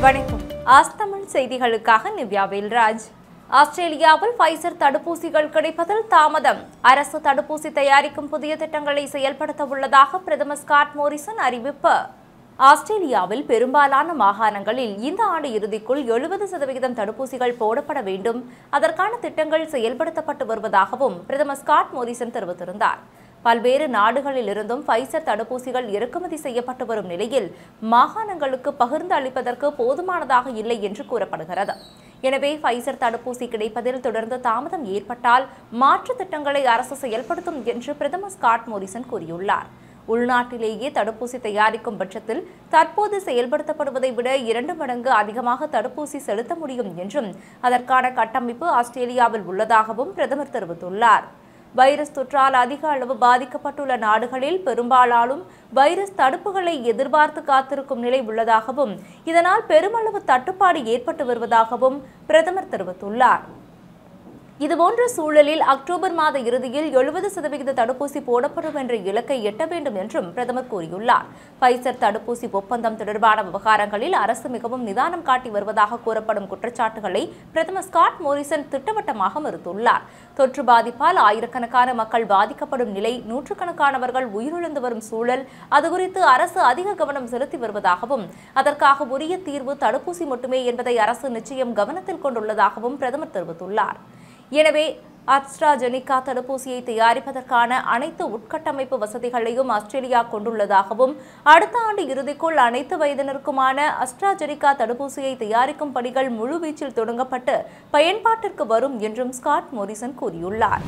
வணக்கம் ஆஸ்தமிழ் செய்திகளுக்காக நிவ்யா வேல்ராஜ் ஆஸ்திரேலியாவில் ஃபைசர் தடுப்பூசிகள் கிடைப்பதில் தாமதம் அரசு தடுப்பூசி தயாரிக்கும் புதிய திட்டங்களை செயல்படுத்த உள்ளதாக பிரதமர் ஸ்காட் மோரிசன் அறிவிப்பு ஆஸ்திரேலியாவில் பெரும்பாலான மாகாணங்களில் இந்த ஆண்டு இறுதிக்குள் எழுபது சதவிகிதம் தடுப்பூசிகள் போடப்பட வேண்டும் அதற்கான திட்டங்கள் செயல்படுத்தப்பட்டு வருவதாகவும் பிரதமர் ஸ்காட் மோரிசன் தெரிவித்திருந்தார் பல்வேறு நாடுகளில் இருந்தும் ஃபைசர் தடுப்பூசிகள் இறக்குமதி செய்யப்பட்டு வரும் நிலையில் மாகாணங்களுக்கு பகிர்ந்து அளிப்பதற்கு போதுமானதாக இல்லை என்று கூறப்படுகிறது எனவே ஃபைசர் தடுப்பூசி கிடைப்பதில் தொடர்ந்து தாமதம் ஏற்பட்டால் மாற்று திட்டங்களை அரசு செயல்படுத்தும் என்று பிரதமர் ஸ்காட் மோரிசன் கூறியுள்ளார் உள்நாட்டிலேயே தடுப்பூசி தயாரிக்கும் பட்சத்தில் தற்போது செயல்படுத்தப்படுவதை விட இரண்டு மடங்கு அதிகமாக தடுப்பூசி செலுத்த முடியும் என்றும் அதற்கான கட்டமைப்பு ஆஸ்திரேலியாவில் உள்ளதாகவும் பிரதமர் தெரிவித்துள்ளார் வைரஸ் தொற்றால் அதிக அளவு பாதிக்கப்பட்டுள்ள நாடுகளில் பெரும்பாலாலும் வைரஸ் தடுப்புகளை எதிர்பார்த்து காத்திருக்கும் நிலை உள்ளதாகவும் இதனால் பெருமளவு தட்டுப்பாடு ஏற்பட்டு வருவதாகவும் பிரதமர் தெரிவித்துள்ளார் இதுபோன்ற சூழலில் அக்டோபர் மாத இறுதியில் எழுபது சதவிகித தடுப்பூசி போடப்படும் என்ற இலக்கை எட்ட வேண்டும் என்றும் பிரதமர் கூறியுள்ளார் பைசர் தடுப்பூசி ஒப்பந்தம் தொடர்பான விவகாரங்களில் அரசு மிகவும் நிதானம் காட்டி வருவதாக கூறப்படும் குற்றச்சாட்டுகளை பிரதமர் ஸ்காட் மோரிசன் திட்டவட்டமாக மறுத்துள்ளார் தொற்று பாதிப்பால் ஆயிரக்கணக்கான மக்கள் பாதிக்கப்படும் நிலை நூற்றுக்கணக்கானவர்கள் உயிரிழந்து வரும் சூழல் அது குறித்து அரசு அதிக கவனம் செலுத்தி வருவதாகவும் அதற்காக உரிய தீர்வு தடுப்பூசி மட்டுமே என்பதை அரசு நிச்சயம் கவனத்தில் கொண்டுள்ளதாகவும் பிரதமர் தெரிவித்துள்ளார் எனவே அஸ்ட்ராஜெனிகா தடுப்பூசியை தயாரிப்பதற்கான அனைத்து உட்கட்டமைப்பு வசதிகளையும் ஆஸ்திரேலியா கொண்டுள்ளதாகவும் அடுத்த ஆண்டு இறுதிக்குள் அனைத்து வயதினருக்குமான அஸ்ட்ராஜெனிகா தடுப்பூசியை தயாரிக்கும் பணிகள் முழுவீச்சில் தொடங்கப்பட்டு பயன்பாட்டிற்கு வரும் என்றும் ஸ்காட் மோரிசன் கூறியுள்ளார்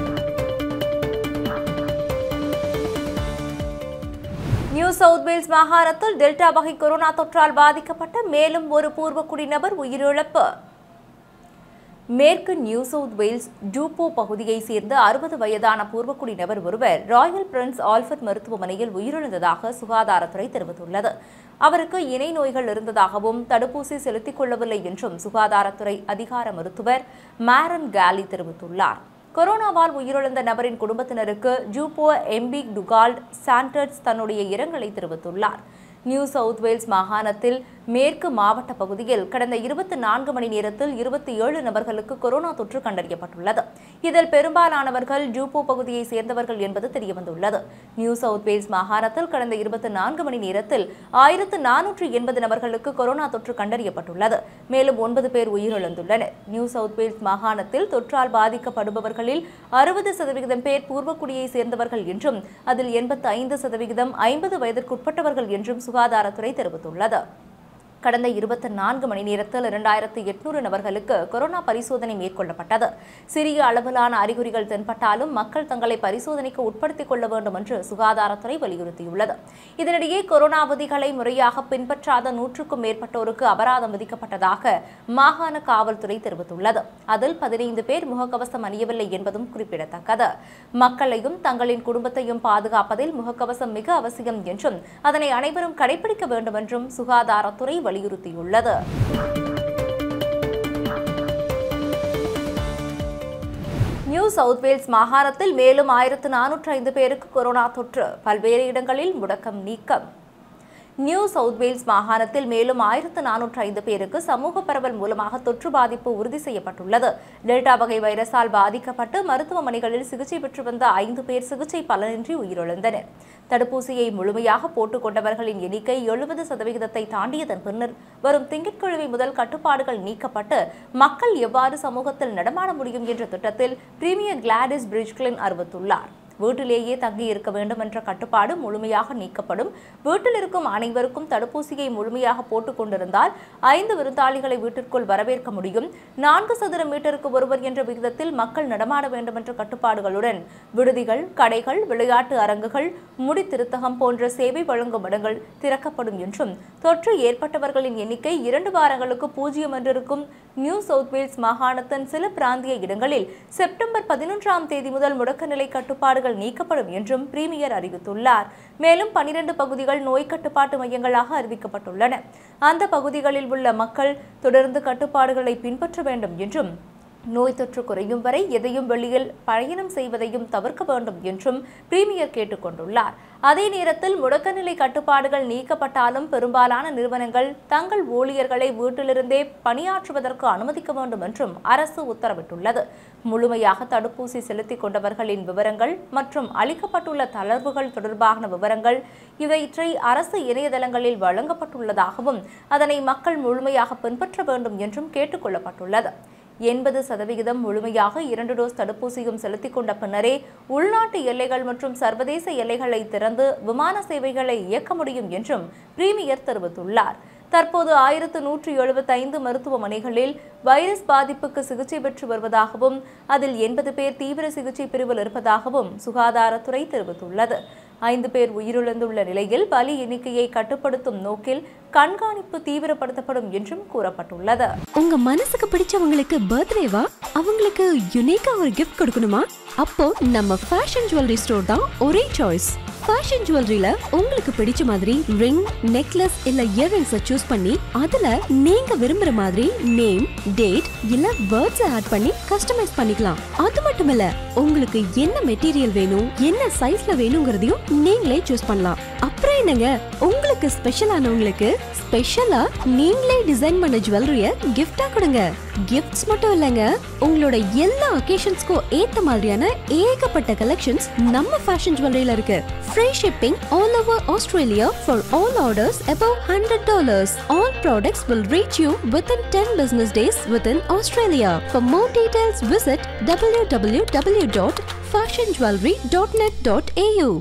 நியூ சவுத் வேல்ஸ் மாகாணத்தில் டெல்டா வகை கொரோனா தொற்றால் பாதிக்கப்பட்ட மேலும் ஒரு பூர்வக்குடி நபர் உயிரிழப்பு மேற்கு நியூ சவுத் வேல்ஸ் டூப்போ பகுதியைச் சேர்ந்த அறுபது வயதான பூர்வக்குடி நபர் ஒருவர் ராயல் பிரின்ஸ் ஆல்ஃபர்ட் மருத்துவமனையில் உயிரிழந்ததாக சுகாதாரத்துறை தெரிவித்துள்ளது அவருக்கு இணை நோய்கள் இருந்ததாகவும் தடுப்பூசி செலுத்திக் கொள்ளவில்லை என்றும் சுகாதாரத்துறை அதிகார மருத்துவர் மேரன் கேலி தெரிவித்துள்ளார் கொரோனாவால் உயிரிழந்த நபரின் குடும்பத்தினருக்கு ஜூப்போ எம்பி டுகால்ட் சாண்டர்ஸ் தன்னுடைய இரங்கலை தெரிவித்துள்ளார் நியூ சவுத் வேல்ஸ் மாகாணத்தில் மேற்கு மாவட்ட பகுதியில் கடந்த இருபத்தி நான்கு மணி நேரத்தில் இருபத்தி ஏழு நபர்களுக்கு கொரோனா தொற்று கண்டறியப்பட்டுள்ளது இதில் பெரும்பாலானவர்கள் ஜூப்போ பகுதியை சேர்ந்தவர்கள் என்பது தெரியவந்துள்ளது நியூ சவுத் வேல்ஸ் மாகாணத்தில் கடந்த இருபத்தி நான்கு மணி நேரத்தில் ஆயிரத்து நானூற்று எண்பது நபர்களுக்கு கொரோனா தொற்று கண்டறியப்பட்டுள்ளது மேலும் ஒன்பது பேர் உயிரிழந்துள்ளனர் நியூ சவுத் வேல்ஸ் மாகாணத்தில் தொற்றால் பாதிக்கப்படுபவர்களில் அறுபது சதவிகிதம் பேர் பூர்வக்குடியை சேர்ந்தவர்கள் என்றும் அதில் எண்பத்தி ஐந்து சதவிகிதம் ஐம்பது வயதிற்குட்பட்டவர்கள் என்றும் சுகாதாரத்துறை தெரிவித்துள்ளது கடந்த இருபத்தி நான்கு மணி நேரத்தில் இரண்டாயிரத்து எட்நூறு நபர்களுக்கு கொரோனா பரிசோதனை மேற்கொள்ளப்பட்டது சிறிய அளவிலான அறிகுறிகள் தென்பட்டாலும் மக்கள் தங்களை பரிசோதனைக்கு உட்படுத்திக் கொள்ள வேண்டும் என்று சுகாதாரத்துறை வலியுறுத்தியுள்ளது இதனிடையே கொரோனா விதிகளை முறையாக பின்பற்றாத நூற்றுக்கும் மேற்பட்டோருக்கு அபராதம் விதிக்கப்பட்டதாக மாகாண காவல்துறை தெரிவித்துள்ளது அதில் பதினைந்து பேர் முகக்கவசம் அணியவில்லை என்பதும் குறிப்பிடத்தக்கது மக்களையும் தங்களின் குடும்பத்தையும் பாதுகாப்பதில் முகக்கவசம் மிக அவசியம் என்றும் அதனை அனைவரும் கடைபிடிக்க வேண்டும் என்றும் சுகாதாரத்துறை வலியுறுத்தியுள்ளது நியூ சவுத் வேல்ஸ் மாகாணத்தில் மேலும் ஆயிரத்து நானூற்று ஐந்து பேருக்கு கொரோனா தொற்று பல்வேறு இடங்களில் முடக்கம் நீக்கம் நியூ சவுத் வேல்ஸ் மாகாணத்தில் மேலும் ஆயிரத்து நானூற்று ஐந்து பேருக்கு சமூக பரவல் மூலமாக தொற்று பாதிப்பு உறுதி செய்யப்பட்டுள்ளது டெல்டா வகை வைரஸால் பாதிக்கப்பட்டு மருத்துவமனைகளில் சிகிச்சை பெற்று வந்த ஐந்து பேர் சிகிச்சை பலனின்றி உயிரிழந்தனர் தடுப்பூசியை முழுமையாக போட்டுக் கொண்டவர்களின் எண்ணிக்கை எழுபது சதவிகிதத்தை தாண்டியதன் பின்னர் வரும் திங்கட்கிழமை முதல் கட்டுப்பாடுகள் நீக்கப்பட்டு மக்கள் எவ்வாறு சமூகத்தில் நடமாட முடியும் என்ற திட்டத்தில் பிரீமியர் கிளாடிஸ் பிரிட்ஜ்கிளின் அறிவித்துள்ளார் வீட்டிலேயே தங்கி இருக்க வேண்டும் என்ற கட்டுப்பாடு முழுமையாக நீக்கப்படும் வீட்டில் இருக்கும் அனைவருக்கும் தடுப்பூசியை முழுமையாக போட்டுக் கொண்டிருந்தால் ஐந்து விருந்தாளிகளை வீட்டிற்குள் வரவேற்க முடியும் நான்கு சதுர மீட்டருக்கு ஒருவர் என்ற விகிதத்தில் மக்கள் நடமாட வேண்டும் என்ற கட்டுப்பாடுகளுடன் விடுதிகள் கடைகள் விளையாட்டு அரங்குகள் முடித்திருத்தகம் போன்ற சேவை வழங்கும் இடங்கள் திறக்கப்படும் என்றும் தொற்று ஏற்பட்டவர்களின் எண்ணிக்கை இரண்டு வாரங்களுக்கு பூஜ்ஜியம் என்றிருக்கும் நியூ சவுத் வேல்ஸ் மாகாணத்தின் சில பிராந்திய இடங்களில் செப்டம்பர் பதினொன்றாம் தேதி முதல் முடக்க நிலை கட்டுப்பாடுகள் நீக்கப்படும் என்றும் பிரீமியர் அறிவித்துள்ளார் மேலும் பனிரெண்டு பகுதிகள் நோய் கட்டுப்பாட்டு மையங்களாக அறிவிக்கப்பட்டுள்ளன அந்த பகுதிகளில் உள்ள மக்கள் தொடர்ந்து கட்டுப்பாடுகளை பின்பற்ற வேண்டும் என்றும் நோய் தொற்று குறையும் வரை எதையும் வெளியில் பயணம் செய்வதையும் தவிர்க்க வேண்டும் என்றும் பிரீமியர் கேட்டுக்கொண்டுள்ளார் அதே நேரத்தில் முடக்கநிலை கட்டுப்பாடுகள் நீக்கப்பட்டாலும் பெரும்பாலான நிறுவனங்கள் தங்கள் ஊழியர்களை வீட்டிலிருந்தே பணியாற்றுவதற்கு அனுமதிக்க வேண்டும் என்றும் அரசு உத்தரவிட்டுள்ளது முழுமையாக தடுப்பூசி செலுத்திக் கொண்டவர்களின் விவரங்கள் மற்றும் அளிக்கப்பட்டுள்ள தளர்வுகள் தொடர்பான விவரங்கள் இவற்றை அரசு இணையதளங்களில் வழங்கப்பட்டுள்ளதாகவும் அதனை மக்கள் முழுமையாக பின்பற்ற வேண்டும் என்றும் கேட்டுக் கொள்ளப்பட்டுள்ளது எண்பது சதவிகிதம் முழுமையாக இரண்டு டோஸ் தடுப்பூசியும் செலுத்திக் கொண்ட பின்னரே உள்நாட்டு எல்லைகள் மற்றும் சர்வதேச எல்லைகளை திறந்து விமான சேவைகளை இயக்க முடியும் என்றும் பிரீமியர் தெரிவித்துள்ளார் தற்போது ஆயிரத்து நூற்றி எழுபத்தைந்து மருத்துவமனைகளில் வைரஸ் பாதிப்புக்கு சிகிச்சை பெற்று வருவதாகவும் அதில் எண்பது பேர் தீவிர சிகிச்சை பிரிவில் இருப்பதாகவும் சுகாதாரத்துறை தெரிவித்துள்ளது ஐந்து பேர் உயிரிழந்துள்ள நிலையில் பலி எண்ணிக்கையை கட்டுப்படுத்தும் நோக்கில் கண்காணிப்பு தீவிரப்படுத்தப்படும் என்றும் கூறப்பட்டுள்ளது உங்க மனசுக்கு பிடிச்சவங்களுக்கு பர்த்டேவா அவங்களுக்கு யுனிக்கா ஒரு கிஃப்ட் கொடுக்கணுமா அப்போ நம்ம ஃபேஷன் ஜுவல்லரி ஸ்டோர் தான் ஒரே சாய்ஸ் ஃபேஷன் ஜுவல்லரியில உங்களுக்கு பிடிச்ச மாதிரி ரிங் நெக்லஸ் இல்ல இயர்ரிங்ஸ சூஸ் பண்ணி அதுல நீங்க விரும்புற மாதிரி நேம் டேட் இல்ல வேர்ட்ஸ் ஆட் பண்ணி கஸ்டமைஸ் பண்ணிக்கலாம் அது மட்டும் இல்ல உங்களுக்கு என்ன மெட்டீரியல் வேணும் என்ன சைஸ்ல வேணுங்கிறதையும் நீங்களே சூஸ் பண்ணலாம் அப்புறம் என்னங்க உங்களுக்கு ஸ்பெஷலானவங்களுக்கு ஸ்பெஷலா நீங்களே டிசைன் பண்ண ஜுவல்லரிய கிஃப்டா கொடுங்க கிஃப்ட்ஸ் மட்டும் இல்லைங்க உங்களோட எல்லா ஒகேஷன்ஸ்க்கும் ஏத்த மாதிரியான ஏகப்பட்ட கலெக்ஷன்ஸ் நம்ம ஃபேஷன் ஜுவல்லரியில இருக்கு free shipping all over Australia for all orders above hundred dollars all products will reach you within 10 business days within Australia. For more details, visit www.fashionjewelry.net.au.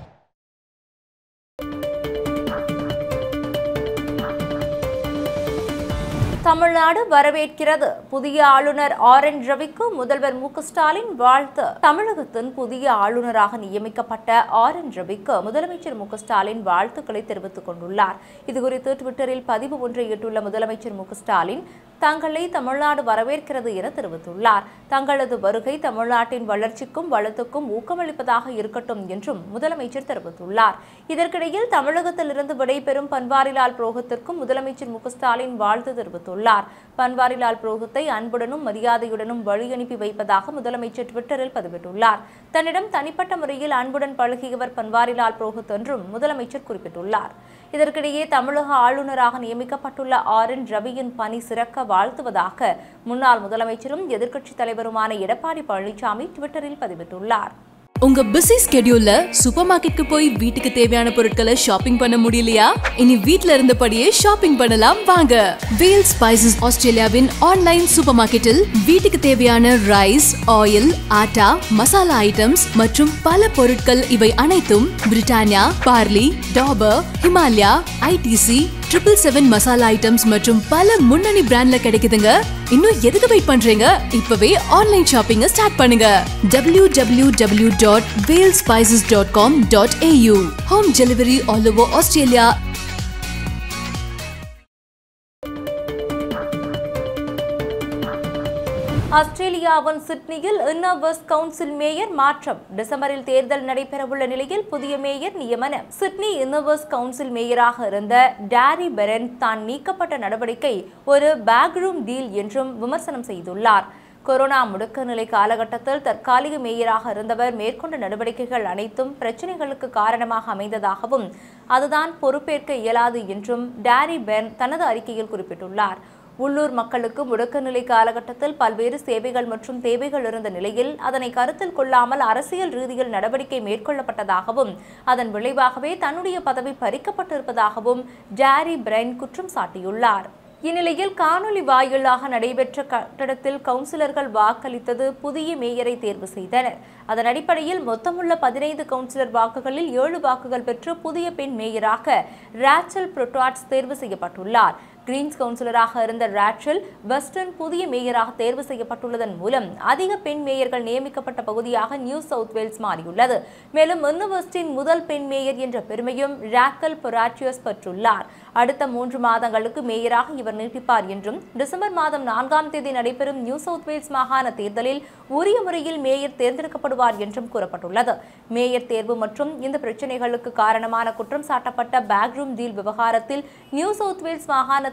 Tamil Nadu வரவேற்கிறது புதிய ஆளுநர் ஆர் என் ரவிக்கு முதல்வர் மு க ஸ்டாலின் வாழ்த்து தமிழகத்தின் புதிய ஆளுநராக நியமிக்கப்பட்ட ஆர் என் ரவிக்கு முதலமைச்சர் மு க ஸ்டாலின் வாழ்த்துக்களை தெரிவித்துக் கொண்டுள்ளார் இதுகுறித்து ட்விட்டரில் பதிவு ஒன்றை இட்டுள்ள முதலமைச்சர் மு க ஸ்டாலின் தங்களை தமிழ்நாடு வரவேற்கிறது என தெரிவித்துள்ளார் தங்களது வருகை தமிழ்நாட்டின் வளர்ச்சிக்கும் வளத்துக்கும் ஊக்கமளிப்பதாக இருக்கட்டும் என்றும் முதலமைச்சர் தெரிவித்துள்ளார் இதற்கிடையில் தமிழகத்திலிருந்து விடைபெறும் பன்வாரிலால் புரோஹித்திற்கும் முதலமைச்சர் மு க ஸ்டாலின் வாழ்த்து தெரிவித்துள்ளார் பன்வாரிலால் புரோஹித்தை அன்புடனும் மரியாதையுடனும் வழியனுப்பி வைப்பதாக முதலமைச்சர் ட்விட்டரில் பதிவிட்டுள்ளார் தன்னிடம் தனிப்பட்ட முறையில் அன்புடன் பழகியவர் பன்வாரிலால் புரோஹித் என்றும் முதலமைச்சர் குறிப்பிட்டுள்ளார் இதற்கிடையே தமிழக ஆளுநராக நியமிக்கப்பட்டுள்ள ஆர் என் ரவியின் பணி சிறக்க வாழ்த்துவதாக முன்னாள் முதலமைச்சரும் எதிர்க்கட்சித் தலைவருமான எடப்பாடி பழனிசாமி ட்விட்டரில் பதிவிட்டுள்ளார் உங்க பிஸி ஸ்கெடியூல்ல சூப்பர் மார்க்கெட்க்கு போய் வீட்டுக்கு தேவையான பொருட்களை ஷாப்பிங் பண்ண முடியலையா இனி வீட்ல இருந்தபடியே ஷாப்பிங் பண்ணலாம் வாங்க வேல் ஸ்பைசஸ் ஆஸ்திரேலியாவின் ஆன்லைன் சூப்பர் மார்க்கெட்டில் வீட்டுக்கு தேவையான rice oil atta masala items மற்றும் பல பொருட்கள் இவை அனைத்தும் Britannia Parle Dabur Himalaya ITC triple seven masala items மற்றும் பல முன்னணி பிராண்ட்ல கிடைக்குதுங்க இன்னும் எதுக்கு வெயிட் பண்றீங்க இப்பவே ஆன்லைன் ஷாப்பிங்க ஸ்டார்ட் பண்ணுங்க W W W dot Vel spices dot com dot AU home delivery all over Australia ஆஸ்திரேலியாவின் சிட்னியில் இன்னர்வர்ஸ் கவுன்சில் மேயர் மாற்றம் டிசம்பரில் தேர்தல் நடைபெறவுள்ள நிலையில் புதிய மேயர் நியமனம் சிட்னி இன்னர்வர்ஸ் கவுன்சில் மேயராக இருந்த டாரி பெரன் தான் நீக்கப்பட்ட நடவடிக்கை ஒரு பேக்ரூம் டீல் என்றும் விமர்சனம் செய்துள்ளார் கொரோனா முடக்க நிலை காலகட்டத்தில் தற்காலிக மேயராக இருந்தவர் மேற்கொண்ட நடவடிக்கைகள் அனைத்தும் பிரச்சனைகளுக்கு காரணமாக அமைந்ததாகவும் அதுதான் பொறுப்பேற்க இயலாது என்றும் டாரி பெர்ன் தனது அறிக்கையில் குறிப்பிட்டுள்ளார் உள்ளூர் மக்களுக்கு முடக்க நிலை காலகட்டத்தில் பல்வேறு சேவைகள் மற்றும் தேவைகள் இருந்த நிலையில் அதனை கருத்தில் கொள்ளாமல் அரசியல் ரீதியில் நடவடிக்கை மேற்கொள்ளப்பட்டதாகவும் அதன் விளைவாகவே தன்னுடைய பதவி பறிக்கப்பட்டிருப்பதாகவும் ஜாரி பிரைன் குற்றம் சாட்டியுள்ளார் இந்நிலையில் காணொலி வாயிலாக நடைபெற்ற கட்டடத்தில் கவுன்சிலர்கள் வாக்களித்தது புதிய மேயரை தேர்வு செய்தனர் அதன் அடிப்படையில் மொத்தமுள்ள பதினைந்து கவுன்சிலர் வாக்குகளில் ஏழு வாக்குகள் பெற்று புதிய பெண் மேயராக ராச்சல் புரோட்டாட்ஸ் தேர்வு செய்யப்பட்டுள்ளார் கிரீன்ஸ் கவுன்சிலராக இருந்த ராச்சல் வெஸ்டர்ன் புதிய மேயராக தேர்வு செய்யப்பட்டுள்ளதன் மூலம் அதிக பெண் மேயர்கள் நியமிக்கப்பட்ட பகுதியாக நியூ சவுத் வேல்ஸ் மாறியுள்ளது மேலும் யூனிவர்சிட்டியின் முதல் பெண் மேயர் என்ற பெருமையும் ராக்கல் பொராட்டியஸ் பெற்றுள்ளார் அடுத்த மூன்று மாதங்களுக்கு மேயராக இவர் நீட்டிப்பார் என்றும் டிசம்பர் மாதம் நான்காம் தேதி நடைபெறும் நியூ சவுத் வேல்ஸ் மாகாண தேர்தலில் உரிய முறையில் மேயர் தேர்ந்தெடுக்கப்படுவார் என்றும் கூறப்பட்டுள்ளது மேயர் தேர்வு மற்றும் இந்த பிரச்சனைகளுக்கு காரணமான குற்றம் சாட்டப்பட்ட பேக்ரூம் டீல் விவகாரத்தில் நியூ சவுத் வேல்ஸ் மாகாணத்தில்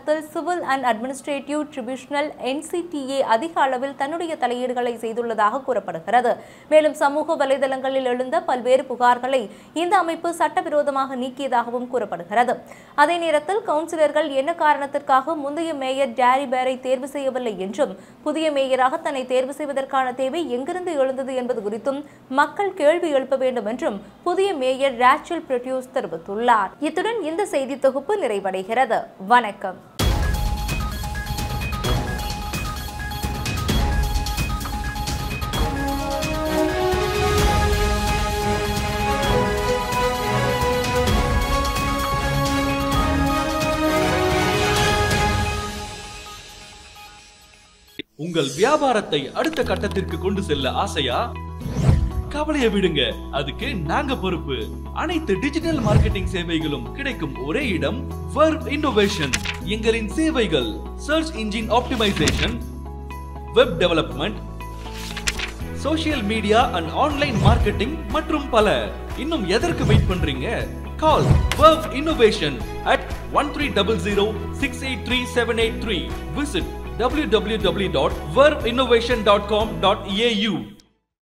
விவகாரத்தில் civil and administrative tribunal NCDA அதிக அளவில் தன்னுடைய தலையீடுகளை செய்துள்ளதாக கூறப்படுகிறது மேலும் சமூக வலைதளங்களில் எழுந்த பல்வேறு புகார்களை இந்த அமைப்பு சட்டவிரோதமாக நீக்கியதாகவும் கூறப்படுகிறது அதே நேரத்தில் கவுன்சிலர்கள் என்ன காரணத்திற்காக முந்தைய மேயர் டேரி பேரை தேர்வு செய்யவில்லை என்றும் புதிய மேயராக தன்னை தேர்வு செய்வதற்கான தேவை எங்கிருந்து எழுந்தது என்பது குறித்தும் மக்கள் கேள்வி எழுப்ப வேண்டும் என்றும் புதிய மேயர் ரேச்சல் ப்ரொடியூஸ் தெரிவித்துள்ளார் இத்துடன் இந்த செய்தி தொகுப்பு நிறைவடைகிறது வணக்கம் உங்கள் வியாபாரத்தை அடுத்த கட்டத்திற்கு கொண்டு செல்ல ஆசையா கவலைய விடுங்க அதுக்கு நாங்க பொறுப்பு அனைத்து டிஜிட்டல் மார்க்கெட்டிங் சேவைகளும் கிடைக்கும் ஒரே இடம் வர்வ் இன்னோவேஷன் எங்களின் சேவைகள் search engine optimisation web development social media and online marketing மற்றும் பல இன்னும் எதற்கு வெயிட் பண்றீங்க call Verv innovation at one three double zero six eight three seven eight three visit www.vervinnovation.com.au